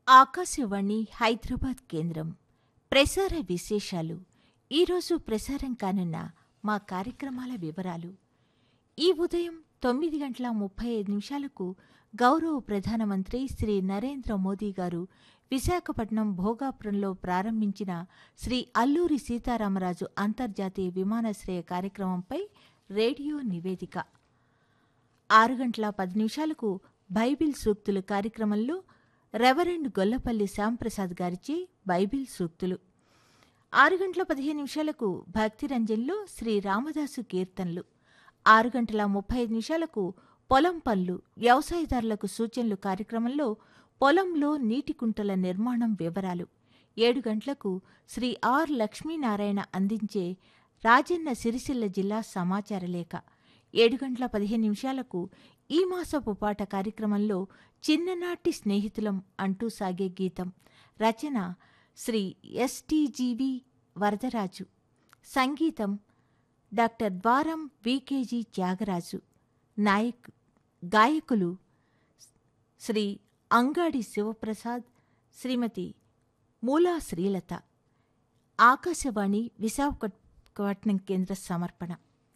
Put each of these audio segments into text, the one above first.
ఆకాశవాణి హైదరాబాద్ కేంద్రం ప్రసార విశేషాలు ఈరోజు ప్రసారం కానున్న మా కార్యక్రమాల వివరాలు ఈ ఉదయం తొమ్మిది గంటల ముప్పై ఐదు నిమిషాలకు గౌరవ ప్రధానమంత్రి శ్రీ నరేంద్ర మోదీ గారు విశాఖపట్నం భోగాపురంలో ప్రారంభించిన శ్రీ అల్లూరి సీతారామరాజు అంతర్జాతీయ విమానాశ్రయ కార్యక్రమంపై రేడియో నివేదిక ఆరు గంటల పది నిమిషాలకు బైబిల్ సూక్తులు కార్యక్రమంలో రెవరెండ్ గొల్లపల్లి శ్యాంప్రసాద్ గారిచే బైబిల్ సూక్తులు ఆరు గంటల పదిహేను నిమిషాలకు భక్తిరంజన్లో శ్రీ రామదాసు కీర్తనలు ఆరు గంటల ముప్పై ఐదు నిమిషాలకు పొలం పనులు వ్యవసాయదారులకు సూచనలు కార్యక్రమంలో పొలంలో నీటి కుంటల నిర్మాణం వివరాలు ఏడు గంటలకు శ్రీ ఆర్ లక్ష్మీనారాయణ అందించే రాజన్న సిరిసిల్ల జిల్లా సమాచార లేఖ ఏడు గంటల పదిహేను నిమిషాలకు ఈ మాసపు పాట కార్యక్రమంలో చిన్ననాటి స్నేహితులం అంటూ సాగే గీతం రచన శ్రీ ఎస్టీజీవి వరదరాజు సంగీతం డాక్టర్ ద్వారం వికేజీ త్యాగరాజు నాయక్ గాయకులు శ్రీ అంగాడి శివప్రసాద్ శ్రీమతి మూలా శ్రీలత ఆకాశవాణి విశాఖపట్నం కేంద్ర సమర్పణ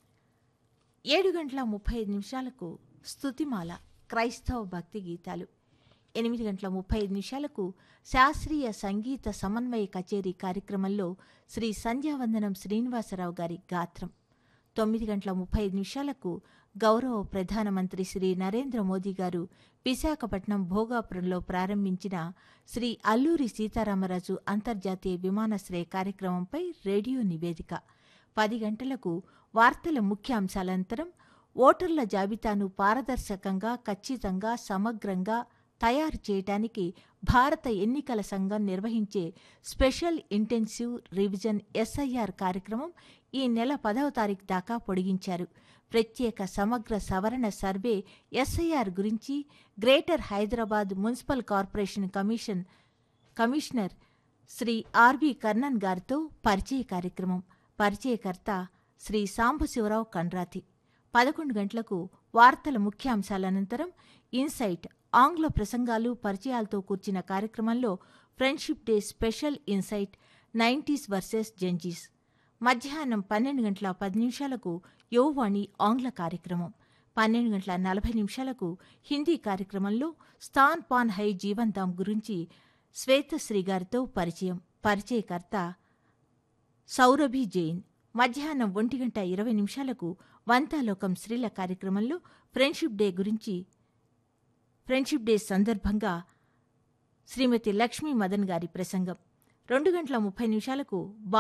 ఏడు గంటల ముప్పై ఐదు నిమిషాలకు స్తుతిమాల క్రైస్తవ భక్తి గీతాలు ఎనిమిది గంటల ముప్పై ఐదు నిమిషాలకు శాస్త్రీయ సంగీత సమన్వయ కచేరీ కార్యక్రమంలో శ్రీ సంధ్యావందనం శ్రీనివాసరావు గారి గాత్రం తొమ్మిది గంటల ముప్పై ఐదు నిమిషాలకు గౌరవ ప్రధానమంత్రి శ్రీ నరేంద్ర మోదీ గారు విశాఖపట్నం భోగాపురంలో ప్రారంభించిన శ్రీ అల్లూరి సీతారామరాజు అంతర్జాతీయ విమానాశ్రయ కార్యక్రమంపై రేడియో నివేదిక పది గంటలకు వార్తల ముఖ్యాంశాలంతరం ఓటర్ల జాబితాను పారదర్శకంగా ఖచ్చితంగా సమగ్రంగా తయారు చేయటానికి భారత ఎన్నికల సంఘం నిర్వహించే స్పెషల్ ఇంటెన్సివ్ రివిజన్ ఎస్ఐఆర్ కార్యక్రమం ఈ నెల పదవ తారీఖు దాకా పొడిగించారు ప్రత్యేక సమగ్ర సవరణ సర్వే ఎస్ఐఆర్ గురించి Greater Hyderabad Municipal Corporation commission commissioner Shri R B Karnan గారితో పరిచయ కార్యక్రమం పరిచయకర్త శ్రీ సాంబశివరావు కండ్రాతి పదకొండు గంటలకు వార్తల ముఖ్యాంశాల అనంతరం ఇన్సైట్ ఆంగ్ల ప్రసంగాలు పరిచయాలతో కూర్చిన కార్యక్రమంలో friendship day special insight nineties versus Gen Zs మధ్యాహ్నం పన్నెండు గంటల పది నిమిషాలకు యువవాణి ఆంగ్ల కార్యక్రమం పన్నెండు గంటల నలభై నిమిషాలకు హిందీ కార్యక్రమంలో స్థాన్ పాన్ హై జీవన్ దామ్ గురించి శ్వేతశ్రీ గారితో పరిచయం పరిచయకర్త సౌరభి జైన్ మధ్యాహ్నం ఒంటి గంట ఇరవై నిమిషాలకు వంతాలోకం స్త్రీల కార్యక్రమంలో ఫ్రెండ్షిప్ డే గురించి ఫ్రెండ్షిప్ డే సందర్భంగా శ్రీమతి లక్ష్మీ మదన్ గారి ప్రసంగం రెండు గంటల ముప్పై నిమిషాలకు